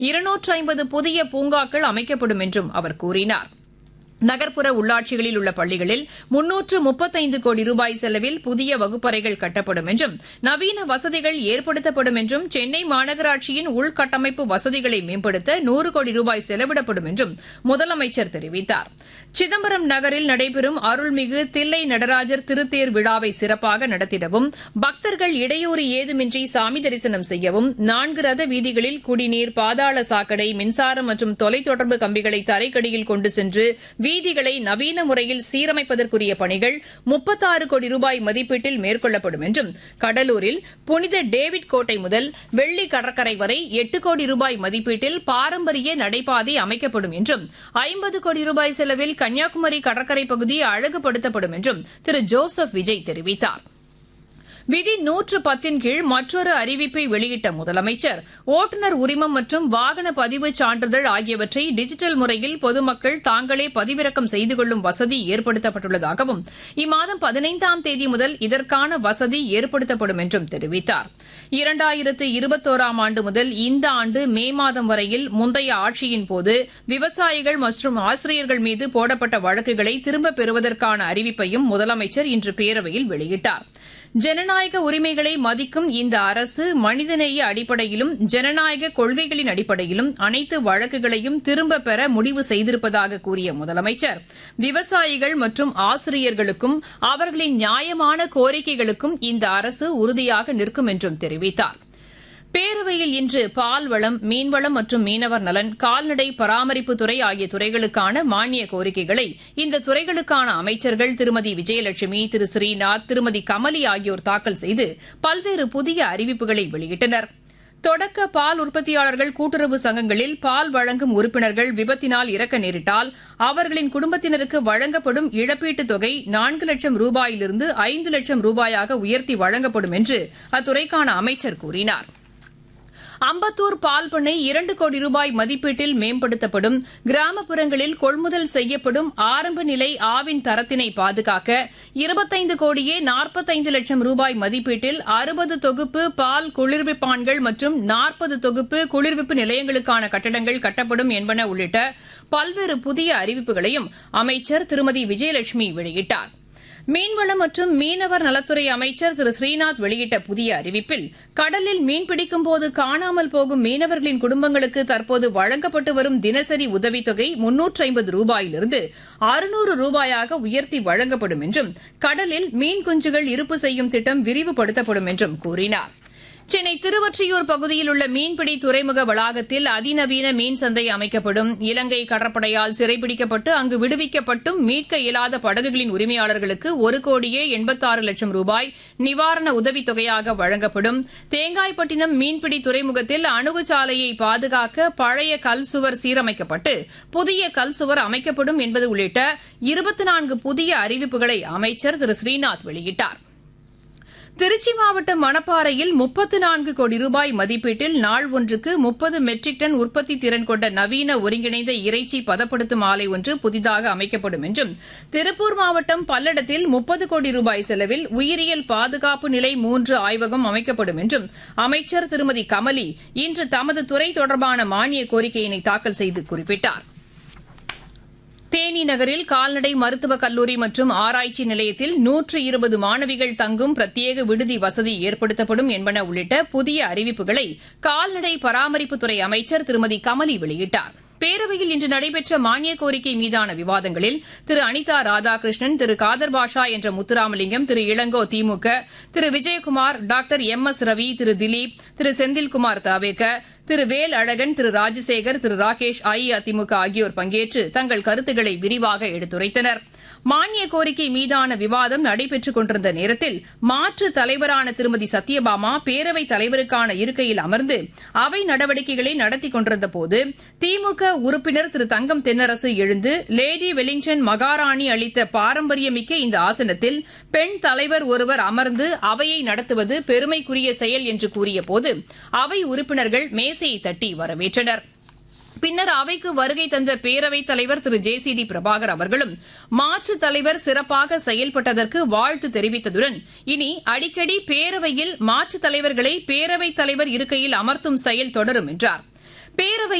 இருநூற்று ஐம்பது புதிய பூங்காக்கள் அமைக்கப்படும் என்றும் அவர் கூறினார் நகர்ப்புற உள்ளாட்சிகளில் உள்ள பள்ளிகளில் முன்னூற்று முப்பத்தைந்து கோடி ரூபாய் செலவில் புதிய வகுப்பறைகள் கட்டப்படும் என்றும் நவீன வசதிகள் ஏற்படுத்தப்படும் என்றும் சென்னை மாநகராட்சியின் உள்கட்டமைப்பு வசதிகளை மேம்படுத்த நூறு கோடி ரூபாய் செலவிடப்படும் என்றும் முதலமைச்சர் தெரிவித்தார் சிதம்பரம் நகரில் நடைபெறும் அருள்மிகு தில்லை நடராஜர் திருத்தேர் விழாவை சிறப்பாக நடத்திடவும் பக்தர்கள் இடையூறு ஏதுமின்றி சாமி தரிசனம் செய்யவும் நான்கு ரத வீதிகளில் குடிநீர் பாதாள சாக்கடை மின்சாரம் மற்றும் தொலைத்தொடர்பு கம்பிகளை தரைக்கடியில் கொண்டு சென்று வீதிகளை நவீன முறையில் சீரமைப்பதற்குரிய பணிகள் முப்பத்தாறு கோடி ரூபாய் மதிப்பீட்டில் மேற்கொள்ளப்படும் என்றும் கடலூரில் புனித டேவிட் கோட்டை முதல் வெள்ளி கடற்கரை வரை எட்டு கோடி ரூபாய் மதிப்பீட்டில் பாரம்பரிய நடைபாதை அமைக்கப்படும் என்றும் ஐம்பது கோடி ரூபாய் செலவில் கன்னியாகுமரி கடற்கரை பகுதி அழகுபடுத்தப்படும் என்றும் திரு ஜோசப் விஜய் தெரிவித்தார் விதி நூற்று பத்தின் கீழ் மற்றொரு அறிவிப்பை வெளியிட்ட முதலமைச்சர் ஓட்டுநர் உரிமம் மற்றும் வாகன பதிவு சான்றிதழ் ஆகியவற்றை டிஜிட்டல் முறையில் பொதுமக்கள் தாங்களே பதிவிறக்கம் செய்து கொள்ளும் வசதி ஏற்படுத்தப்பட்டுள்ளதாகவும் இம்மாதம் பதினைந்தாம் தேதி முதல் இதற்கான வசதி ஏற்படுத்தப்படும் என்றும் தெரிவித்தார் இரண்டாயிரத்து இருபத்தோராம் ஆண்டு முதல் இந்த ஆண்டு மே மாதம் வரையில் முந்தைய ஆட்சியின் போது விவசாயிகள் மற்றும் ஆசிரியர்கள் மீது போடப்பட்ட வழக்குகளை திரும்பப் பெறுவதற்கான அறிவிப்பையும் முதலமைச்சர் இன்று பேரவையில் வெளியிட்டார் ஜனநாயக உரிமைகளை மதிக்கும் இந்த அரசு மனிதநேய அடிப்படையிலும் ஜனநாயக கொள்கைகளின் அடிப்படையிலும் அனைத்து வழக்குகளையும் திரும்பப் பெற முடிவு செய்திருப்பதாக கூறிய முதலமைச்சர் விவசாயிகள் மற்றும் ஆசிரியர்களுக்கும் அவர்களின் நியாயமான கோரிக்கைகளுக்கும் இந்த அரசு உறுதியாக நிற்கும் என்றும் தெரிவித்தாா் பேரவையில் இன்று பால்வளம் மீன்வளம் மற்றும் மீனவர் நலன் கால்நடை பராமரிப்புத்துறை ஆகிய துறைகளுக்கான மானிய கோரிக்கைகளை இந்த துறைகளுக்கான அமைச்சர்கள் திருமதி விஜயலட்சுமி திரு ஸ்ரீநாத் திருமதி கமலி ஆகியோர் தாக்கல் செய்து பல்வேறு புதிய அறிவிப்புகளை வெளியிட்டனா் தொடக்க பால் உற்பத்தியாளர்கள் கூட்டுறவு சங்கங்களில் பால் வழங்கும் உறுப்பினர்கள் விபத்தினால் இறக்க நேரிட்டால் அவர்களின் குடும்பத்தினருக்கு வழங்கப்படும் இழப்பீட்டுத் தொகை நான்கு லட்சம் ரூபாயிலிருந்து ஐந்து லட்சம் ரூபாயாக உயர்த்தி வழங்கப்படும் என்று அத்துறைக்கான அமைச்சர் கூறினாா் அம்பத்தூர் பால் பண்ணை இரண்டு கோடி ரூபாய் மதிப்பீட்டில் மேம்படுத்தப்படும் கிராமப்புறங்களில் கொள்முதல் செய்யப்படும் ஆரம்ப நிலை ஆவின் தரத்தினை பாதுகாக்க இருபத்தைந்து கோடியே நாற்பத்தைந்து லட்சம் ரூபாய் மதிப்பீட்டில் அறுபது தொகுப்பு பால் குளிர்விப்பான்கள் மற்றும் நாற்பது தொகுப்பு குளிர்விப்பு நிலையங்களுக்கான கட்டடங்கள் கட்டப்படும் என்பன உள்ளிட்ட பல்வேறு புதிய அறிவிப்புகளையும் அமைச்சர் திருமதி விஜயலட்சுமி வெளியிட்டாா் மீன்வளம் மற்றும் மீனவர் நலத்துறை அமைச்சர் திரு ஸ்ரீநாத் வெளியிட்ட புதிய அறிவிப்பில் கடலில் மீன்பிடிக்கும் போது காணாமல் போகும் மீனவர்களின் குடும்பங்களுக்கு தற்போது வழங்கப்பட்டு வரும் தினசரி உதவித்தொகை முன்னூற்று ஐம்பது ரூபாயிலிருந்து அறுநூறு ரூபாயாக உயர்த்தி வழங்கப்படும் என்றும் கடலில் மீன் குஞ்சுகள் இருப்பு செய்யும் திட்டம் விரிவுபடுத்தப்படும் என்றும் கூறினாா் சென்னை திருவொற்றியூர் பகுதியில் உள்ள மீன்பிடி துறைமுக வளாகத்தில் அதிநவீன மீன் சந்தை அமைக்கப்படும் இலங்கை கடற்படையால் சிறைபிடிக்கப்பட்டு அங்கு விடுவிக்கப்பட்டும் மீட்க இயலாத படகுகளின் உரிமையாளர்களுக்கு ஒரு கோடியே எண்பத்தாறு லட்சம் ரூபாய் நிவாரண உதவித் தொகையாக வழங்கப்படும் தேங்காய்பட்டினம் மீன்பிடி துறைமுகத்தில் அணுகுச்சாலையை பாதுகாக்க பழைய கல் சுவர் சீரமைக்கப்பட்டு புதிய கல் சுவர் அமைக்கப்படும் என்பது உள்ளிட்ட இருபத்தி நான்கு புதிய அறிவிப்புகளை அமைச்சர் திரு ஸ்ரீநாத் வெளியிட்டாா் திருச்சி மாவட்டம் மணப்பாறையில் முப்பத்து நான்கு கோடி ரூபாய் மதிப்பீட்டில் நாள் ஒன்றுக்கு முப்பது மெட்ரிக் டன் உற்பத்தி திறன் கொண்ட நவீன ஒருங்கிணைந்த இறைச்சி பதப்படுத்தும் ஆலை ஒன்று புதிதாக அமைக்கப்படும் என்றும் திருப்பூர் மாவட்டம் பல்லடத்தில் முப்பது கோடி ரூபாய் செலவில் உயிரியல் பாதுகாப்பு நிலை மூன்று ஆய்வகம் அமைக்கப்படும் என்றும் அமைச்சர் திருமதி கமலி இன்று தமது துறை தொடர்பான மானிய கோரிக்கையினை தாக்கல் செய்து குறிப்பிட்டார் தேனி நகரில் கால்நடை மருத்துவக் கல்லூரி மற்றும் ஆராய்ச்சி நிலையத்தில் நூற்று இருபது மாணவிகள் தங்கும் பிரத்யேக விடுதி வசதி ஏற்படுத்தப்படும் என்பன உள்ளிட்ட புதிய அறிவிப்புகளை கால்நடை பராமரிப்புத்துறை அமைச்சர் திருமதி கமலி வெளியிட்டார் பேரவையில் இன்று நடைபெற்ற மானிய கோரிக்கை மீதான விவாதங்களில் திரு அனிதா ராதாகிருஷ்ணன் திரு காதர் பாஷா என்ற Muthuramalingam Thiru Ilango DMK Thiru Vijayakumar doctor M S Ravi Thiru Dileep Thiru Senthilkumar TVK Thiru வேல் அழகன் திரு ராஜசேகர் திரு ராகேஷ் அஇஅதிமுக ஆகியோர் பங்கேற்று தங்கள் கருத்துக்களை விரிவாக எடுத்துரைத்தனர் மானிய கோரிக்கை மீதான விவாதம் நடைபெற்றுக் கொண்டிருந்த நேரத்தில் மாற்று தலைவரான திருமதி சத்யபாமா பேரவைத் தலைவருக்கான இருக்கையில் அமர்ந்து அவை நடவடிக்கைகளை நடத்திக் கொண்டிருந்தபோது திமுக உறுப்பினர் திரு தங்கம் தென்னரசு எழுந்து லேடி வெலிங்டன் மகாராணி அளித்த பாரம்பரியமிக்க இந்த ஆசனத்தில் பெண் தலைவர் ஒருவர் அமர்ந்து அவையை நடத்துவது பெருமைக்குரிய செயல் என்று கூறியபோது அவை உறுப்பினர்கள் மேசையை தட்டி வரவேற்றனர் பின்னர் அவைக்கு வருகை தந்த பேரவைத் தலைவர் Thiru J C D Prabhakar அவர்களும் மாற்றுத் தலைவர் சிறப்பாக செயல்பட்டதற்கு வாழ்த்து தெரிவித்ததுடன் இனி அடிக்கடி பேரவையில் மாற்றுத் தலைவர்களை பேரவைத் தலைவர் இருக்கையில் அமர்த்தும் செயல் தொடரும் என்றார் பேரவை